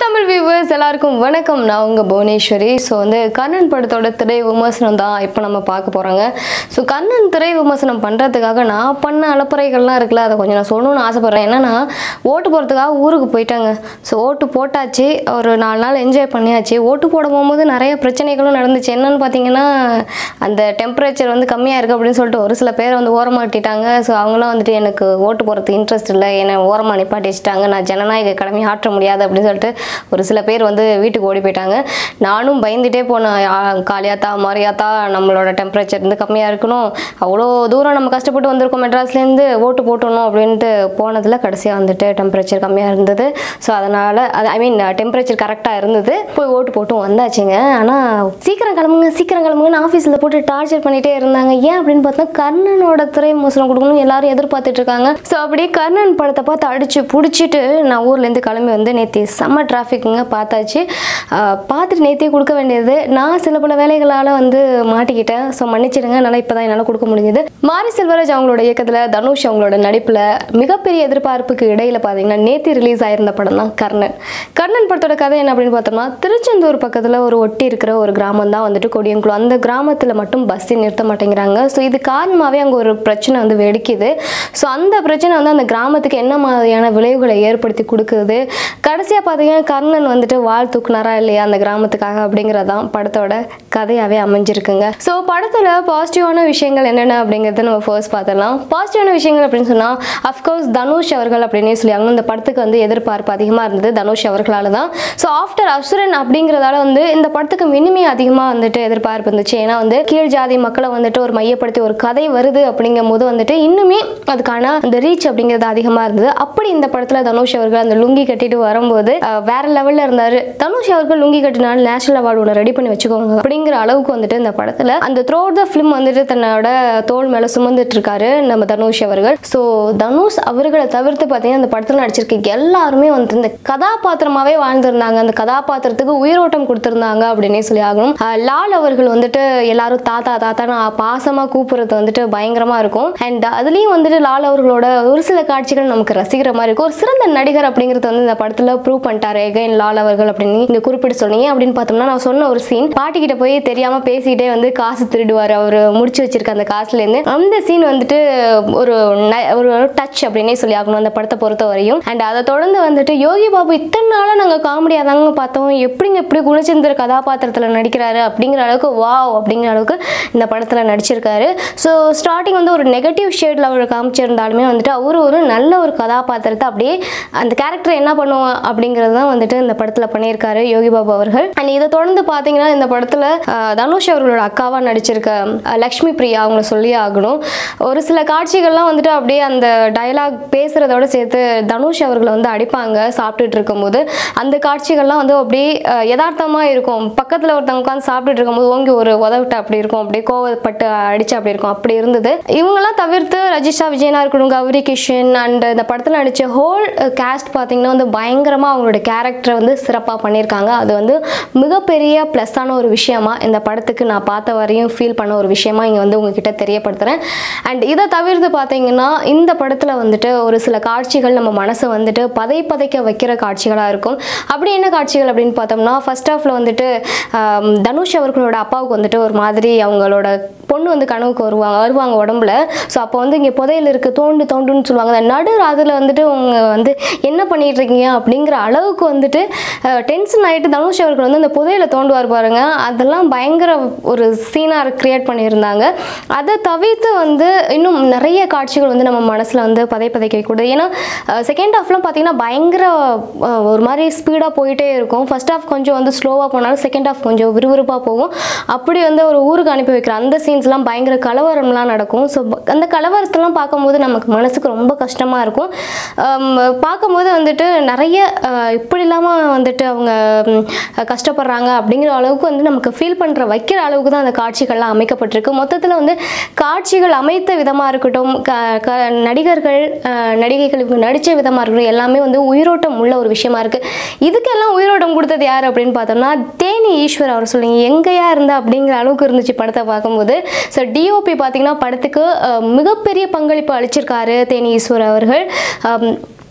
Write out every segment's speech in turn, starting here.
Tamil viewers எல்லாருக்கும் வணக்கம் நான் உங்கள் புவனேஸ்வரி ஸோ வந்து கர்ணன் படத்தோட திரை விமர்சனம் தான் இப்போ நம்ம பார்க்க போகிறாங்க ஸோ கர்ணன் திரை விமர்சனம் பண்ணுறதுக்காக நான் பண்ண அலப்பறைகள்லாம் இருக்குல்ல அதை கொஞ்சம் நான் சொல்லணும்னு ஆசைப்பட்றேன் என்னன்னா ஓட்டு போகிறதுக்காக ஊருக்கு போயிட்டாங்க ஸோ ஓட்டு போட்டாச்சு ஒரு நாலு நாள் என்ஜாய் பண்ணியாச்சு ஓட்டு போட போகும்போது நிறைய பிரச்சனைகளும் நடந்துச்சு என்னன்னு பார்த்தீங்கன்னா அந்த டெம்பரேச்சர் வந்து கம்மியாக இருக்குது அப்படின்னு சொல்லிட்டு ஒரு சில பேர் வந்து ஓரமாட்டிட்டாங்க ஸோ அவங்களாம் வந்துட்டு எனக்கு ஓட்டு போகிறதுக்கு இன்ட்ரெஸ்ட் இல்லை என்னை ஓரமாக நிப்பாட்டி வச்சுட்டாங்க நான் ஜனநாயக கடமை ஆற்ற முடியாது அப்படின்னு சொல்லிட்டு ஒரு சில பேர் வந்து வீட்டுக்கு ஓடி போயிட்டாங்க நானும் பயந்துட்டே போனேன் ஆ, காளியாத்தா மாரியாத்தா நம்மளோட டெம்பரேச்சர் வந்து கம்மியாக இருக்கணும் அவ்வளோ தூரம் நம்ம கஷ்டப்பட்டு வந்திருக்கோம் மெட்ராஸ்லேருந்து ஓட்டு போட்டணும் அப்படின்ட்டு போனதில் கடைசியாக வந்துட்டு டெம்பரேச்சர் கம்மியாக இருந்தது ஸோ அதனால் அது ஐ மீன் டெம்பரேச்சர் கரெக்டாக இருந்தது போய் ஓட்டு போட்டும் வந்தாச்சுங்க ஆனால் சீக்கிரம் கிளம்புங்க சீக்கிரம் கிளம்புங்கன்னு ஆஃபீஸில் போட்டு டார்ச்சர் பண்ணிகிட்டே இருந்தாங்க ஏன் அப்படின்னு பார்த்தா கர்ணனோட திரை மோசனம் கொடுக்கணும்னு எல்லாரும் எதிர்பார்த்துட்டு இருக்காங்க ஸோ அப்படியே கர்ணன் படத்தை பார்த்து அடிச்சு பிடிச்சிட்டு நான் ஊர்லேருந்து கிளம்பி வந்து நேற்று செம்ம டிராஃபிக்குங்க பார்த்தாச்சு ஆஹ் பார்த்துட்டு நேற்றே கொடுக்க வேண்டியது நான் சில பல வேலைகளால் வந்து மாட்டிக்கிட்டேன் ஸோ மன்னிச்சிடுங்க என்னால் இப்போ தான் என்னால் கொடுக்க முடிஞ்சது மாரி செல்வராஜ் அவங்களோட இயக்கத்தில் தனுஷ் அவங்களோட நடிப்பில் மிகப்பெரிய எதிர்பார்ப்புக்கு இடையில பார்த்தீங்கன்னா நேற்று ரிலீஸ் ஆயிருந்த படம் தான் கர்ணன் கர்ணன் படத்தோட கதை என்ன அப்படின்னு பார்த்தோம்னா திருச்செந்தூர் பக்கத்தில் ஒரு ஒட்டி இருக்கிற ஒரு கிராமம் தான் வந்துட்டு கொடியங்குளம் அந்த கிராமத்தில் மட்டும் பஸ்ஸை நிறுத்த மாட்டேங்கிறாங்க ஸோ இது காரணமாகவே அங்கே ஒரு பிரச்சனை வந்து வெடிக்குது ஸோ அந்த பிரச்சனை வந்து அந்த கிராமத்துக்கு என்ன மாதிரியான விளைவுகளை ஏற்படுத்தி கொடுக்குது கடைசியாக பார்த்தீங்கன்னா கர்ணன் வந்துட்டு வாழ் தூக்குனாரா இல்லையா அந்த கிராமத்துக்காக அப்படிங்கிறதான் படத்தோட கதையாகவே அமைஞ்சிருக்குங்க ஸோ படத்தில் பாசிட்டிவான விஷயங்கள் என்னென்ன அப்படிங்கிறத நம்ம ஃபர்ஸ்ட் பார்த்துடலாம் பாசிட்டிவான விஷயங்கள் அப்படின்னு சொன்னால் அஃப்கோர்ஸ் தனுஷ் அவர்கள் அப்படின்னே சொல்லியாங்க இந்த படத்துக்கு வந்து எதிர்பார்ப்பு அதிகமாக இருந்தது தனுஷ் அவர்களால் தான் ஸோ ஆஃப்டர் அசுரன் அப்படிங்கிறதால வந்து இந்த படத்துக்கு மினிமே அதிகமாக வந்துட்டு எதிர்பார்ப்பு இருந்துச்சு ஏன்னா வந்து கீழ் ஜாதி மக்களை வந்துட்டு ஒரு மையப்படுத்தி ஒரு கதை வருது அப்படிங்கும் போது வந்துட்டு இன்னுமே அதுக்கான அந்த ரீச் அப்படிங்கிறது அதிகமாக இருந்தது அப்படி இந்த படத்தில் தனுஷ் அவர்கள் அந்த லுங்கி கட்டிட்டு வரும்போது அஹ், வேற லெவலில் இருந்தார் தனுஷ் அவர்கள் லுங்கி கட்டினால நேஷனல் அவார்டு ஒன்று ரெடி பண்ணி வச்சுக்கோங்க அப்படிங்கிற அளவுக்கு வந்துட்டு இந்த படத்தில் அந்த த்ரோ த ஃபிலிம் வந்துட்டு தன்னோட தோல் மேலே சுமந்துட்டு இருக்காரு நம்ம தனுஷ் அவர்கள் ஸோ தனுஷ் அவர்களை தவிர்த்து பார்த்தீங்கன்னா இந்த படத்தில் நடிச்சிருக்க எல்லாருமே வந்து இந்த கதாபாத்திரமாவே வாழ்ந்திருந்தாங்க அந்த கதாபாத்திரத்துக்கு உயிரோட்டம் கொடுத்திருந்தாங்க அப்படின்னே சொல்லி ஆகணும் அஹ் லால் அவர்கள் வந்துட்டு எல்லாரும் தாத்தா தாத்தா பாசமா கூப்பிடுறது வந்துட்டு பயங்கரமா இருக்கும் அண்ட் அதுலயும் வந்துட்டு லால் அவர்களோட ஒரு சில காட்சிகள் நமக்கு ரசிக்கிற மாதிரி இருக்கும் ஒரு சிறந்த நடிகர் அப்படிங்கிறது வந்து இந்த படத்துல ப்ரூவ் பண்ணிட்டாரு எகைன் லால் அவர்கள் அப்படின்னு நீங்க குறிப்பிட்டு சொன்னீங்க அப்படின்னு பார்த்தோம்னா நான் சொன்ன ஒரு சீன் பாட்டிக்கிட்ட போய் தெரியாம பேசிக்கிட்டே வந்து காசு திருடுவார் அவர் முடிச்சு வச்சிருக்க அந்த காசுல இருந்து அந்த சீன் வந்துட்டு ஒரு ந- ஒரு டச் அப்படின்னே சொல்லி ஆகணும் அந்த படத்தை பொறுத்த வரையும் அண்ட் அதை தொடர்ந்து வந்துட்டு யோகி பாபு இத்தனை நாளா நாங்க காமெடியா தாங்க பார்த்தோம் எப்படிங்க இப்படி குணச்சந்திர கதாபாத்திரத்துல நடிக்கிறாரு அப்படிங்கிற அளவுக்கு வாவ் அப்படிங்கிற அளவுக்கு இந்த படத்துல நடிச்சிருக்காரு ஸோ ஸ்டார்டிங் வந்து ஒரு நெகட்டிவ் ஷேட்ல அவர் காமிச்சிருந்தாலுமே வந்துட்டு அவர் ஒரு நல்ல ஒரு கதாபாத்திரத்தை அப்படியே அந்த கேரக்டர் என்ன பண்ணுவோம் அப்படிங்கிறது தான் வந்துட்டு இந்த படத்துல பண்ணியிருக்காரு யோகி பாபு அவர்கள் அண்ட் இதை தொடர்ந்து பார்த்தீங்கன்னா இந்த படத்துல அஹ், தனுஷ் அவர்களோட அக்காவா நடிச்சிருக்க அஹ், லக்ஷ்மி பிரியா அவங்கள சொல்லி ஆகணும் ஒரு சில காட்சிகள்லாம் வந்துட்டு அப்படியே அந்த டயலாக் பேசுறதோட சேர்த்து தனுஷ் அவர்களை வந்து அடிப்பாங்க சாப்பிட்டுட்டு இருக்கும்போது அந்த காட்சிகள்லாம் வந்து அப்படியே அஹ், யதார்த்தமா இருக்கும் பக்கத்துல ஒருத்தவங்க உட்காந்து சாப்பிட்டுட்டு இருக்கும்போது ஓங்கி ஒரு உதவிட்டு அப்படி இருக்கும் அப்படியே கோவப்பட்டு அடிச்சு அப்படி இருக்கும் அப்படி இருந்தது இவங்கெல்லாம் தவிர்த்து ரஜிஷா விஜயனா இருக்கட்டும் கௌரி கிஷன் அண்ட் இந்த படத்தில் நடித்த ஹோல் கேஸ்ட் பார்த்தீங்கன்னா வந்து பயங்கரமாக அவங்களோட கேரக்டரை வந்து சிறப்பாக பண்ணியிருக்காங்க அது வந்து மிகப்பெரிய ப்ளஸ்ஸான ஒரு விஷயமா இந்த படத்துக்கு நான் பார்த்த வரையும் ஃபீல் பண்ண ஒரு விஷயமா இங்கே வந்து உங்ககிட்ட தெரியப்படுத்துகிறேன் அண்ட் இதை தவிர்த்து பார்த்தீங்கன்னா இந்த படத்தில் வந்துட்டு ஒரு சில காட்சிகள் நம்ம மனசை வந்துட்டு பதை பதைக்க வைக்கிற காட்சிகளாக இருக்கும் அப்படி என்ன காட்சிகள் அப்படின்னு பார்த்தோம்னா ஃபர்ஸ்ட் ஹாஃப்ல வந்துட்டு ஆம், தனுஷ் அவர்களோட அப்பாவுக்கு வந்துட்டு ஒரு மாதிரி அவங்களோட பொண்ணு வந்து கனவுக்கு வருவாங்க வருவாங்க உடம்புல ஸோ அப்போ வந்து இங்கே புதையல் இருக்கு தோண்டு தோண்டுன்னு சொல்லுவாங்க அந்த நடு ராதில் வந்துட்டு அவங்க வந்து என்ன பண்ணிட்டு இருக்கீங்க அப்படிங்கிற அளவுக்கு வந்துட்டு டென்ஷன் ஆகிட்டு தனுஷ் அவர்கள் வந்து அந்த புதையலை தோண்டுவார் பாருங்க அதெல்லாம் பயங்கர ஒரு சீனாக கிரியேட் பண்ணியிருந்தாங்க அதை தவிர்த்து வந்து இன்னும் நிறைய காட்சிகள் வந்து நம்ம மனசில் வந்து பதை பதைக்க கூடாது ஏன்னா செகண்ட் ஹாஃப்லாம் பார்த்தீங்கன்னா பயங்கர அஹ், ஒரு மாதிரி ஸ்பீடாக போயிட்டே இருக்கும் ஃபர்ஸ்ட் ஹாஃப் கொஞ்சம் வந்து ஸ்லோவாக போனாலும் செகண்ட் ஹாஃப் கொஞ்சம் விறுவிறுப்பாக போகும் அப்படி வந்து ஒரு ஊருக்கு அனுப்பி வைக்கிற அந்த சீன்ஸ்லாம் பயங்கர கலவரம்லாம் நடக்கும் ஸோ அந்த கலவரத்தெல்லாம் பார்க்கும்போது நமக்கு மனசுக்கு ரொம்ப கஷ்டமாக இருக்கும் ஆம், பார்க்கும்போது வந்துட்டு நிறைய அஹ், இப்படி இல்லாமல் வந்துட்டு அவங்க ம், கஷ்டப்படுறாங்க அப்படிங்கிற அளவுக்கு வந்து நமக்கு ஃபீல் பண்ணுற வைக்கிற அளவுக்கு தான் அந்த காட்சிகள்லாம் அமைக்கப்பட்டிருக்கு மொத்தத்தில் வந்து காட்சிகள் அமைத்த விதமாக இருக்கட்டும் க க நடிகர்கள் அஹ், நடிகைகள் இவங்க நடித்த விதமாக இருக்கட்டும் எல்லாமே வந்து உயிரோட்டம் உள்ள ஒரு விஷயமா இருக்குது இதுக்கெல்லாம் உயிரோட்டம் கொடுத்தது யார் அப்படின்னு பார்த்தோம்னா தேனி ஈஸ்வர் அவர் சொல்லுங்க எங்கேயா இருந்தா அப்படிங்கிற அளவுக்கு இருந்துச்சு படத்தை பார்க்கும்போது ஸோ டிஓபி பார்த்தீங்கன்னா படத்துக்கு அஹ், மிகப்பெரிய பங்களிப்பு அளிச்சிருக்காரு தேனி ஈஸ்வர் அவர்கள் அம்,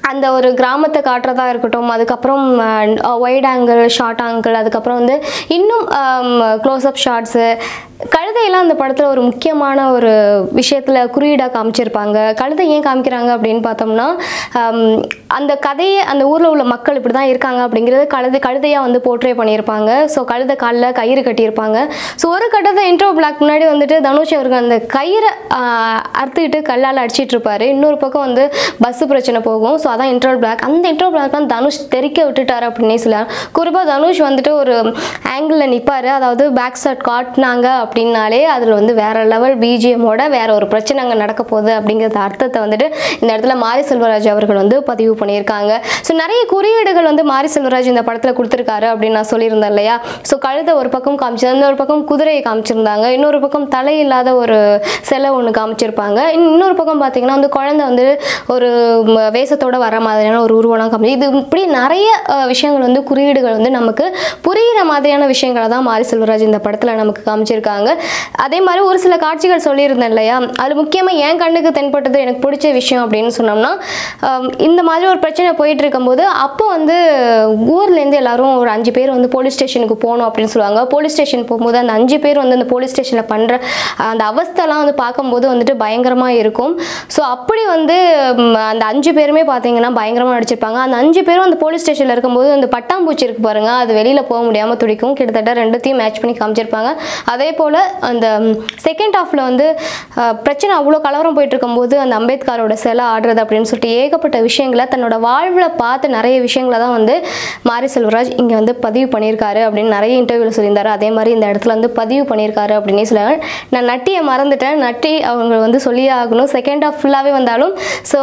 அந்த ஒரு கிராமத்தை காட்டுறதா இருக்கட்டும் அதுக்கப்புறம் ஒயிட் ஆங்கிள் ஷார்ட் ஆங்கிள் அதுக்கப்புறம் வந்து இன்னும் க்ளோஸ்அப் ஷார்ட்ஸு கழுதையெல்லாம் அந்த படத்தில் ஒரு முக்கியமான ஒரு விஷயத்தில் குறியீடாக காமிச்சிருப்பாங்க கழுதை ஏன் காமிக்கிறாங்க அப்படின்னு பார்த்தோம்னா ஆம், அந்த கதையை அந்த ஊரில் உள்ள மக்கள் இப்படி தான் இருக்காங்க அப்படிங்கிறது கழுதை கழுதையாக வந்து போர்ட்ரே பண்ணியிருப்பாங்க ஸோ கழுதை காலில் கயிறு கட்டியிருப்பாங்க ஸோ ஒரு கட்டத்தை இன்ட்ரோ பிளாக் முன்னாடி வந்துட்டு தனுஷ் அவருக்கு அந்த கயிறை ஆஹ், அறுத்துக்கிட்டு கல்லால் அடிச்சிட்டு இருப்பாரு இன்னொரு பக்கம் வந்து பஸ் பிரச்சனை போகும் ஸோ அதான் இன்ட்ரோ பிளாக் அந்த இன்ட்ரோ பிளாக் தான் தனுஷ் தெறிக்க விட்டுட்டாரு அப்படின்னே சொல்லலாம் குறிப்பாக தனுஷ் வந்துட்டு ஒரு ஆங்கிளில் நிற்பார் அதாவது பேக் ஷாட் காட்டினாங்க அப்படின்னாலே அதில் வந்து வேற லெவல் பிஜிஎம்மோட வேற ஒரு பிரச்சனை அங்கே நடக்க போகுது அப்படிங்கிறத அர்த்தத்தை வந்துட்டு இந்த இடத்துல மாரி செல்வராஜ் அவர்கள் வந்து பதிவு பண்ணியிருக்காங்க ஸோ நிறைய குறியீடுகள் வந்து மாரி செல்வராஜ் இந்த படத்தில் கொடுத்துருக்காரு அப்படின்னு நான் சொல்லியிருந்தேன் இல்லையா ஸோ கழுதை ஒரு பக்கம் காமிச்சு இன்னொரு பக்கம் குதிரையை காமிச்சிருந்தாங்க இன்னொரு பக்கம் தலை இல்லாத ஒரு சிலை ஒன்று காமிச்சிருப்பாங்க இன்~ இன்னொரு பக்கம் பார்த்தீங்கன்னா வந்து குழந்தை வந்து ஒரு ம, வேஷத்தோட வர மாதிரியான ஒரு உருவம்லாம் காமிச்சு இது இப்படி நிறைய அஹ், விஷயங்கள் வந்து குறியீடுகள் வந்து நமக்கு புரிகிற மாதிரியான விஷயங்களை தான் மாரி செல்வராஜ் இந்த படத்தில் நமக்கு காமிச்சிருக்காங்க அதே மாதிரி ஒரு சில காட்சிகள் சொல்லியிருந்தேன் இல்லையா அது முக்கியமாக என் கண்ணுக்கு தென்பட்டது எனக்கு பிடிச்ச விஷயம் அப்படின்னு சொன்னோம்னா ஆம், இந்த மாதிரி ஒரு பிரச்சனை போயிட்டு இருக்கும்போது அப்போ வந்து ஊர்லேருந்து எல்லாரும் ஒரு அஞ்சு பேர் வந்து போலீஸ் ஸ்டேஷனுக்கு போகணும் அப்படின்னு சொல்லுவாங்க போலீஸ் ஸ்டேஷன் போகும்போது அந்த அஞ்சு பேர் வந்து அந்த போலீஸ் ஸ்டேஷனில் பண்ணுற அந்த அவஸ்தைலாம் வந்து பார்க்கும்போது வந்துட்டு பயங்கரமாக இருக்கும் ஸோ அப்படி வந்து ம், அந்த அஞ்சு பேருமே பார்த்தீங்கன்னா பயங்கரமாக நடிச்சிருப்பாங்க அந்த அஞ்சு பேரும் அந்த போலீஸ் ஸ்டேஷனில் இருக்கும்போது அந்த பட்டாம்பூச்சி இருக்கு பாருங்க அது வெளியில் போக முடியாமல் துடிக்கும் கிட்டத்தட்ட ரெண்டுத்தையும் மேட்ச் பண்ணி காமிச்சிருப்பாங்க அதே போல் அந்த செகண்ட் ஹாஃபில் வந்து அஹ், பிரச்சனை அவ்வளோ கலவரம் போயிட்டு இருக்கும்போது அந்த அம்பேத்கரோட சிலை ஆடுறது அப்படின்னு சொல்லிட்டு ஏகப்பட்ட விஷயங்களை தன்னோட வாழ்வில் பார்த்து நிறைய விஷயங்களை தான் வந்து மாரி செல்வராஜ் இங்கே வந்து பதிவு பண்ணியிருக்காரு அப்படின்னு நிறைய இன்டர்வியூவில் சொல்லியிருந்தாரு அதே மாதிரி இந்த இடத்துல வந்து பதிவு பண்ணியிருக்காரு அப்படின்னே சொல்லுவாங்க நான் நட்டியை மறந்துட்டேன் நட்டி அவங்க வந்து சொல்லியே ஆகணும் செகண்ட் ஹாஃப் ஃபுல்லாகவே வந்தாலும் ஸோ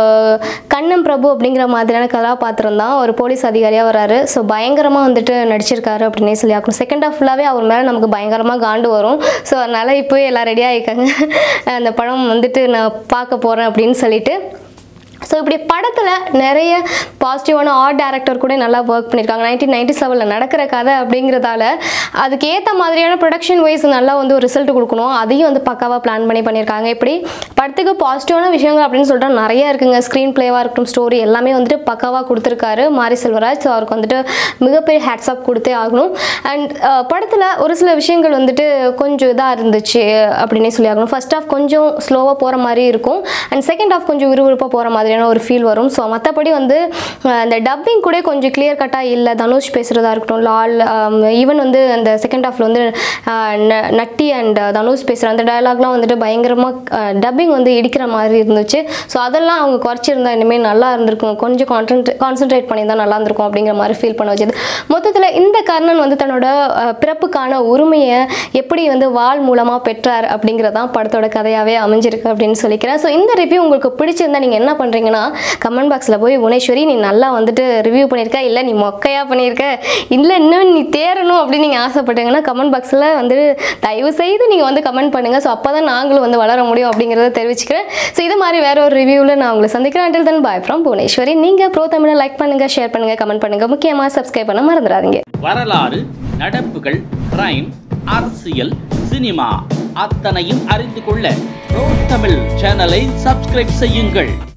கண்ணன் பிரபு அப்படிங்கிற மாதிரியான கதாபாத்திரம் தான் ஒரு போலீஸ் அதிகாரியாக வராரு ஸோ பயங்கரமாக வந்துட்டு நடிச்சிருக்காரு அப்படின்னே சொல்லி ஆகணும் செகண்ட் ஹாஃப் ஃபுல்லாகவே அவர் மேலே நமக்கு பயங்கரமாக காண்டு வரும் ஸோ அதனால் இப்போயே எல்லாம் ரெடி ஆகிருக்காங்க அந்த படம் வந்துட்டு நான் பார்க்க போகிறேன் அப்படின்னு சொல்லிட்டு ஸோ இப்படி படத்தில் நிறைய பாசிட்டிவான ஆர்ட் டைரக்டர் கூட நல்லா ஒர்க் பண்ணியிருக்காங்க நைன்டீன் நைன்டி செவனில் நடக்கிற கதை அப்படிங்கிறதால அதுக்கு ஏற்ற மாதிரியான ப்ரொடக்ஷன் வைஸ் நல்லா வந்து ஒரு ரிசல்ட் கொடுக்கணும் அதையும் வந்து பக்காவாக பிளான் பண்ணி பண்ணியிருக்காங்க இப்படி படத்துக்கு பாசிட்டிவான விஷயங்கள் அப்படின்னு சொல்லிட்டு நிறைய இருக்குங்க ஸ்க்ரீன் பிளேவாக இருக்கட்டும் ஸ்டோரி எல்லாமே வந்துட்டு பக்காவாக கொடுத்துருக்காரு மாரி செல்வராஜ் ஸோ அவருக்கு வந்துட்டு மிகப்பெரிய ஹேட்ஸ்அப் கொடுத்தே ஆகணும் அண்ட் படத்தில் ஒரு சில விஷயங்கள் வந்துட்டு கொஞ்சம் இதாக இருந்துச்சு அப்படின்னே சொல்லி ஆகணும் ஃபர்ஸ்ட் ஹாஃப் கொஞ்சம் ஸ்லோவாக போகிற மாதிரி இருக்கும் அண்ட் செகண்ட் ஹாஃப் கொஞ்சம் விறுவிறுப்பாக போகிற மாதிரியான ஒரு ஃபீல் வரும் ஸோ மற்றபடி வந்து அஹ், அந்த டப்பிங் கூட கொஞ்சம் கிளியர் கட்டாக இல்லை தனுஷ் பேசுகிறதா இருக்கட்டும் லால் ஈவன் வந்து அந்த செகண்ட் ஹாஃபில் வந்து அஹ், ந- நட்டி அண்ட் தனுஷ் பேசுகிற அந்த டயலாக்லாம் வந்துட்டு பயங்கரமாக டப்பிங் வந்து இடிக்கிற மாதிரி இருந்துச்சு ஸோ அதெல்லாம் அவங்க குறைச்சிருந்தா இனிமேல் நல்லா இருந்திருக்கும் கொஞ்சம் கான்சன்ட்ரே கான்சென்ட்ரேட் பண்ணியிருந்தா நல்லா இருந்திருக்கும் அப்படிங்கிற மாதிரி ஃபீல் பண்ண வச்சது மொத்தத்தில் இந்த கர்ணன் வந்து தன்னோட அஹ், பிறப்புக்கான உரிமையை எப்படி வந்து வாள் மூலமாக பெற்றார் அப்படிங்கிறதான் படத்தோட கதையாகவே அமைஞ்சிருக்கு அப்படின்னு சொல்லிக்கிறேன் ஸோ இந்த ரிவ்யூ உங்களுக்கு பிடிச்சிருந்தா நீங்கள் என்ன பண்ணுறீங்கன்னா கமெண்ட் பாக்ஸில் போய் புவனேஸ்வரி நீ நல்லா வந்துட்டு ரிவ்யூ பண்ணியிருக்க இல்லை நீ மொக்கையாக பண்ணியிருக்க இல்லை இன்னும் நீ தேரணும் அப்படின்னு நீங்கள் ஆசைப்பட்டீங்கன்னா கமெண்ட் பாக்ஸில் வந்து தயவு செய்து நீங்கள் வந்து கமெண்ட் பண்ணுங்கள் ஸோ அப்போ தான் நாங்களும் வந்து வளர முடியும் அப்படிங்கிறத தெரிவிச்சுக்கிறேன் ஸோ இது மாதிரி வேற ஒரு ரிவ்யூவில் நான் உங்களை சந்திக்கிறேன் until then bye from Bhuvaneswari நீங்கள் ப்ரோ தமிழை லைக் பண்ணுங்கள் ஷேர் பண்ணுங்கள் கமெண்ட் பண்ணுங்கள் முக்கியமாக சப்ஸ்கிரைப் பண்ண மறந்துடாதீங்க வரலாறு நடப்புகள் கிரைம் அரசியல் சினிமா அத்தனையும் அறிந்து கொள்ள ப்ரோ தமிழ் சேனலை சப்ஸ்கிரைப் செய்யுங்கள்